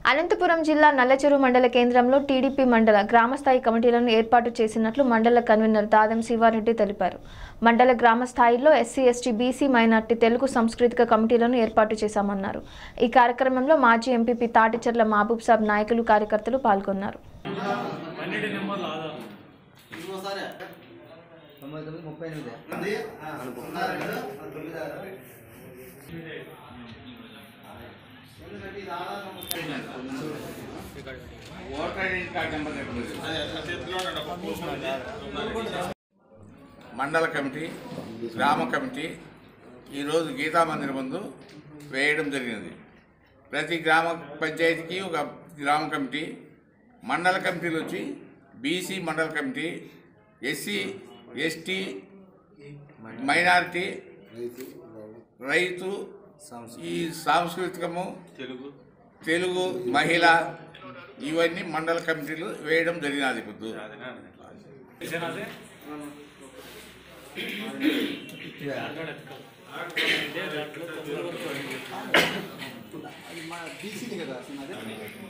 అనంతపురం జిల్లా నల్లచెరు మండల కేంద్రంలో టీడీపీ మండల గ్రామస్థాయి కమిటీలను ఏర్పాటు చేసినట్లు మండల కన్వీనర్ దాదం శివారెడ్డి తెలిపారు మండల గ్రామ స్థాయిలో SC ST BC minority Telugu సాంస్కృతిక కమిటీలను ఏర్పాటు చేశామన్నారు ఈ కార్యక్రమంలో మాజీ ఎంపీపీ తాటిచెర్ల మహబూబ్ సాబ్ నాయకులు కార్యకర్తలు పాల్గొన్నారు పన్నెండు నెంబర్ల ఆధార్ తొంభై తొమ్మిది ముప్పై ఎనిమిది ఓటర్ ఐడి కార్డ్ నెంబర్ చెప్పలేదు మండల కమిటీ గ్రామ కమిటీ ఈరోజు గీతా మందిర్ ముందు వేయడం జరిగినది ప్రతి గ్రామ పంచాయతీకి ఒక గ్రామ కమిటీ మండల కమిటీలు వచ్చి బీసీ మండల కమిటీ ఎస్సీ ఎస్టీ మైనారిటీ రైతు ఈ సాంస్కృతికము తెలుగు తెలుగు మహిళ ఇవన్నీ మండల కమిటీలు వేయడం జరిగినది ఇప్పుడు ఇదేనాదే? మన బీసీని కదా అదే